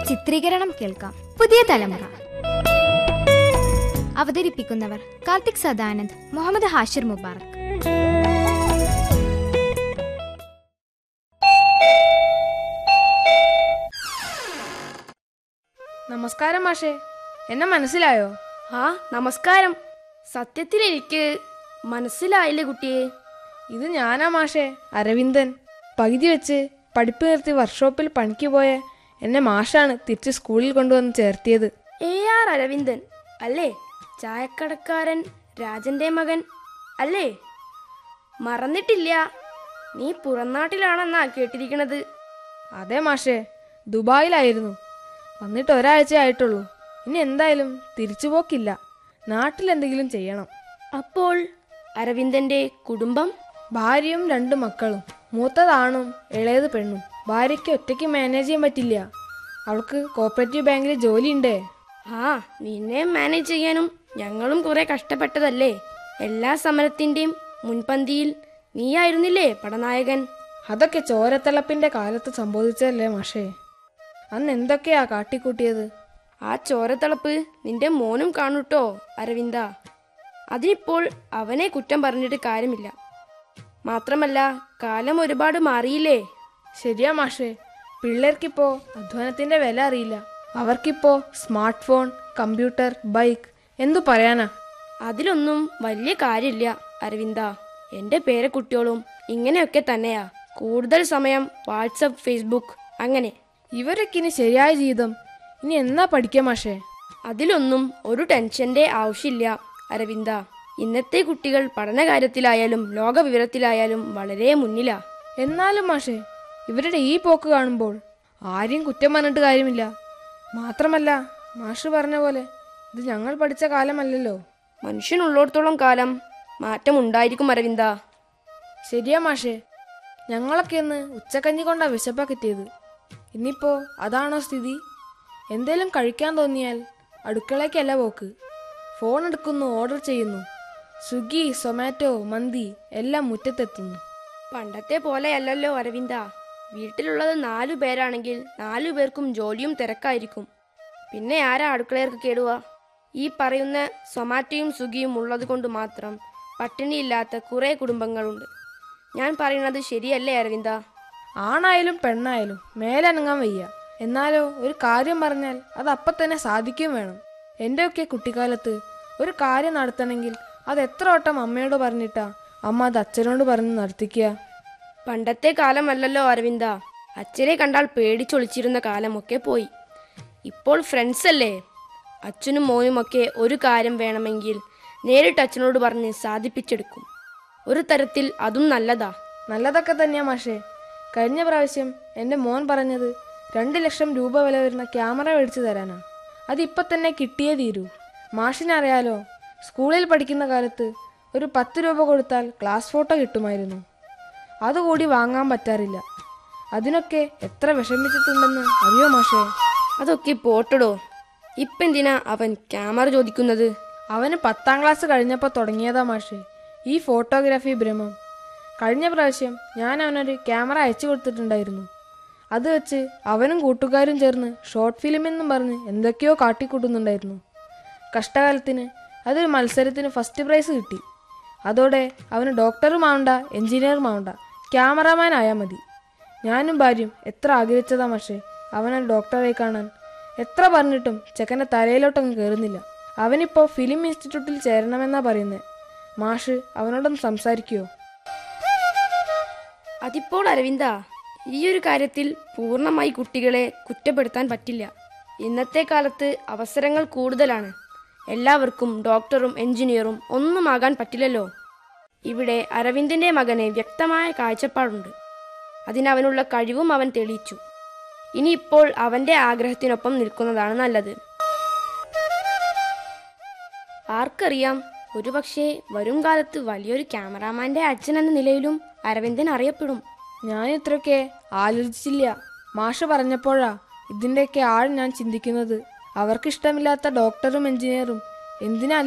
ചിത്രീകരണം കേൾക്കാം പുതിയ തലമുറ അവതരിപ്പിക്കുന്നവർ കാർത്തിക് സദാനന്ദ് മുഹമ്മദ് ഹാഷിർ മുബാറക് നമസ്കാരം മാഷേ എന്നെ മനസ്സിലായോ ആ നമസ്കാരം സത്യത്തിൽ എനിക്ക് മനസ്സിലായില്ലേ കുട്ടിയെ ഇത് ഞാനാ മാഷേ അരവിന്ദൻ പകുതി വെച്ച് പഠിപ്പ് നിർത്തി വർക്ക്ഷോപ്പിൽ പണിക്ക് പോയ എന്നെ മാഷാണ് തിരിച്ച് സ്കൂളിൽ കൊണ്ടുവന്ന് ചേർത്തിയത് എ ആർ അരവിന്ദൻ അല്ലേ ചായക്കടക്കാരൻ രാജന്റെ മകൻ അല്ലേ മറന്നിട്ടില്ല നീ പുറംനാട്ടിലാണെന്നാ കേട്ടിരിക്കണത് അതെ മാഷേ ദുബായിലായിരുന്നു വന്നിട്ട് ഒരാഴ്ച ആയിട്ടുള്ളൂ ഇനി എന്തായാലും തിരിച്ചു പോക്കില്ല നാട്ടിലെന്തെങ്കിലും ചെയ്യണം അപ്പോൾ അരവിന്ദന്റെ കുടുംബം ഭാര്യയും രണ്ട് മക്കളും മൂത്തതാണും ഇളയത് പെണ്ണും ഭാര്യയ്ക്ക് ഒറ്റയ്ക്ക് മാനേജ് ചെയ്യാൻ പറ്റില്ല അവൾക്ക് കോപ്പറേറ്റീവ് ബാങ്കിൽ ജോലിയുണ്ടേ ആ നിന്നെ മാനേജ് ചെയ്യാനും ഞങ്ങളും കുറെ കഷ്ടപ്പെട്ടതല്ലേ എല്ലാ സമരത്തിന്റെയും മുൻപന്തിയിൽ നീയായിരുന്നില്ലേ പടനായകൻ അതൊക്കെ ചോരത്തിളപ്പിന്റെ കാലത്ത് സംഭവിച്ചതല്ലേ മാഷേ അന്ന് എന്തൊക്കെയാ കാട്ടിക്കൂട്ടിയത് ആ ചോരത്തിളപ്പ് നിന്റെ മോനും കാണൂട്ടോ അരവിന്ദ അതിനിപ്പോൾ അവനെ കുറ്റം പറഞ്ഞിട്ട് കാര്യമില്ല മാത്രമല്ല കാലം ഒരുപാട് മാറിയില്ലേ ശരിയാ മാഷേ പിള്ളേർക്കിപ്പോ അധ്വാനത്തിന്റെ വില അറിയില്ല അവർക്കിപ്പോ സ്മാർട്ട് ഫോൺ കമ്പ്യൂട്ടർ ബൈക്ക് എന്തു പറയാനാ അതിലൊന്നും വലിയ കാര്യമില്ല അരവിന്ദ എന്റെ പേരക്കുട്ടികളും ഇങ്ങനെയൊക്കെ തന്നെയാ കൂടുതൽ സമയം വാട്സപ്പ് ഫേസ്ബുക്ക് അങ്ങനെ ഇവരൊക്കെ ഇനി ശരിയായ ജീവിതം ഇനി എന്നാ പഠിക്കാം മാഷേ അതിലൊന്നും ഒരു ടെൻഷന്റെ ആവശ്യമില്ല അരവിന്ദ ഇന്നത്തെ കുട്ടികൾ പഠനകാര്യത്തിലായാലും ലോകവിവരത്തിലായാലും വളരെ മുന്നിലാ എന്നാലും മാഷേ ഇവരുടെ ഈ പോക്ക് കാണുമ്പോൾ ആരെയും കുറ്റം പറഞ്ഞിട്ട് കാര്യമില്ല മാത്രമല്ല മാഷ് പറഞ്ഞ പോലെ ഇത് ഞങ്ങൾ പഠിച്ച കാലമല്ലല്ലോ മനുഷ്യനുള്ളിടത്തോളം കാലം മാറ്റമുണ്ടായിരിക്കും അരവിന്ദ ശരിയാ മാഷേ ഞങ്ങളൊക്കെ ഇന്ന് ഉച്ചക്കഞ്ഞി കൊണ്ടാ വിശപ്പ കിട്ടിയത് ഇനിയിപ്പോ അതാണോ സ്ഥിതി എന്തേലും കഴിക്കാൻ തോന്നിയാൽ അടുക്കളയ്ക്കല്ല പോക്ക് ഫോൺ എടുക്കുന്നു ഓർഡർ ചെയ്യുന്നു സ്വിഗ്ഗി സൊമാറ്റോ മന്തി എല്ലാം മുറ്റത്തെത്തുന്നു പണ്ടത്തെ പോലെയല്ലല്ലോ അരവിന്ദ വീട്ടിലുള്ളത് നാലു പേരാണെങ്കിൽ നാലു പേർക്കും ജോലിയും തിരക്കായിരിക്കും പിന്നെ ആരാ അടുക്കളയർക്ക് കേടുക ഈ പറയുന്ന സൊമാറ്റോയും സ്വിഗ്ഗിയും ഉള്ളത് കൊണ്ട് മാത്രം പട്ടിണിയില്ലാത്ത കുറേ കുടുംബങ്ങളുണ്ട് ഞാൻ പറയുന്നത് ശരിയല്ലേ അരവിന്ദ ആണായാലും പെണ്ണായാലും മേലനങ്ങാൻ വയ്യ എന്നാലോ ഒരു കാര്യം പറഞ്ഞാൽ അത് അപ്പം തന്നെ സാധിക്കുകയും വേണം എൻ്റെയൊക്കെ കുട്ടിക്കാലത്ത് ഒരു കാര്യം നടത്തണമെങ്കിൽ അത് എത്ര വട്ടം അമ്മയോട് പറഞ്ഞിട്ടാ അമ്മ അത് അച്ഛനോട് പറഞ്ഞ് നടത്തിക്കുക പണ്ടത്തെ കാലമല്ലല്ലോ അരവിന്ദ അച്ഛനെ കണ്ടാൽ പേടിച്ചൊളിച്ചിരുന്ന കാലമൊക്കെ പോയി ഇപ്പോൾ ഫ്രണ്ട്സ് അല്ലേ അച്ഛനും മോനുമൊക്കെ ഒരു കാര്യം വേണമെങ്കിൽ നേരിട്ട് അച്ഛനോട് പറഞ്ഞ് സാധിപ്പിച്ചെടുക്കും ഒരു തരത്തിൽ അതും നല്ലതാ നല്ലതൊക്കെ തന്നെയാ മാഷേ കഴിഞ്ഞ പ്രാവശ്യം എൻ്റെ മോൻ പറഞ്ഞത് രണ്ട് ലക്ഷം രൂപ വില വരുന്ന ക്യാമറ മേടിച്ചു തരാനാ അത് ഇപ്പം തന്നെ കിട്ടിയേ തീരൂ മാഷിനറിയാലോ സ്കൂളിൽ പഠിക്കുന്ന കാലത്ത് ഒരു പത്ത് രൂപ കൊടുത്താൽ ക്ലാസ് ഫോട്ടോ കിട്ടുമായിരുന്നു അതുകൂടി വാങ്ങാൻ പറ്റാറില്ല അതിനൊക്കെ എത്ര വിഷമിച്ചിട്ടുണ്ടെന്ന് അറിയോ മാഷേ അതൊക്കെ പോട്ടടോ ഇപ്പെന്തിനാ അവൻ ക്യാമറ ചോദിക്കുന്നത് അവന് പത്താം ക്ലാസ് കഴിഞ്ഞപ്പോൾ തുടങ്ങിയതാ മാഷേ ഈ ഫോട്ടോഗ്രാഫി ഭ്രമം കഴിഞ്ഞ പ്രാവശ്യം ഞാൻ അവനൊരു ക്യാമറ അയച്ചു കൊടുത്തിട്ടുണ്ടായിരുന്നു അത് വെച്ച് അവനും കൂട്ടുകാരും ചേർന്ന് ഷോർട്ട് ഫിലിം എന്നും പറഞ്ഞ് എന്തൊക്കെയോ കാട്ടിക്കൂട്ടുന്നുണ്ടായിരുന്നു കഷ്ടകാലത്തിന് അതൊരു മത്സരത്തിന് ഫസ്റ്റ് പ്രൈസ് കിട്ടി അതോടെ അവന് ഡോക്ടറും ആവണ്ട എഞ്ചിനീയറും ആവണ്ട ക്യാമറാമാൻ ആയാൽ മതി ഞാനും ഭാര്യയും എത്ര ആഗ്രഹിച്ചതാ പക്ഷേ അവനൊരു ഡോക്ടറെ കാണാൻ എത്ര പറഞ്ഞിട്ടും ചെക്കൻ്റെ തലയിലോട്ടൊന്നും കയറുന്നില്ല അവനിപ്പോൾ ഫിലിം ഇൻസ്റ്റിറ്റ്യൂട്ടിൽ ചേരണമെന്നാ പറയുന്നത് മാഷ് അവനോടൊന്ന് സംസാരിക്കുവോ അതിപ്പോൾ അരവിന്ദ ഈ ഒരു കാര്യത്തിൽ പൂർണ്ണമായി കുട്ടികളെ കുറ്റപ്പെടുത്താൻ പറ്റില്ല ഇന്നത്തെ കാലത്ത് അവസരങ്ങൾ കൂടുതലാണ് എല്ലാവർക്കും ഡോക്ടറും എഞ്ചിനീയറും ഒന്നുമാകാൻ പറ്റില്ലല്ലോ ഇവിടെ അരവിന്ദിന്റെ മകന് വ്യക്തമായ കാഴ്ചപ്പാടുണ്ട് അതിനവനുള്ള കഴിവും അവൻ തെളിയിച്ചു ഇനിയിപ്പോൾ അവന്റെ ആഗ്രഹത്തിനൊപ്പം നിൽക്കുന്നതാണ് നല്ലത് ആർക്കറിയാം ഒരുപക്ഷെ വരും കാലത്ത് വലിയൊരു ക്യാമറാമാന്റെ അച്ഛൻ എന്ന നിലയിലും അരവിന്ദൻ അറിയപ്പെടും ഞാൻ ഇത്രയൊക്കെ ആലോചിച്ചില്ല മാഷ് പറഞ്ഞപ്പോഴാ ഇതിൻ്റെയൊക്കെ ആൾ ഞാൻ ചിന്തിക്കുന്നത് അവർക്കിഷ്ടമില്ലാത്ത ഡോക്ടറും എഞ്ചിനീയറും എന്തിനാ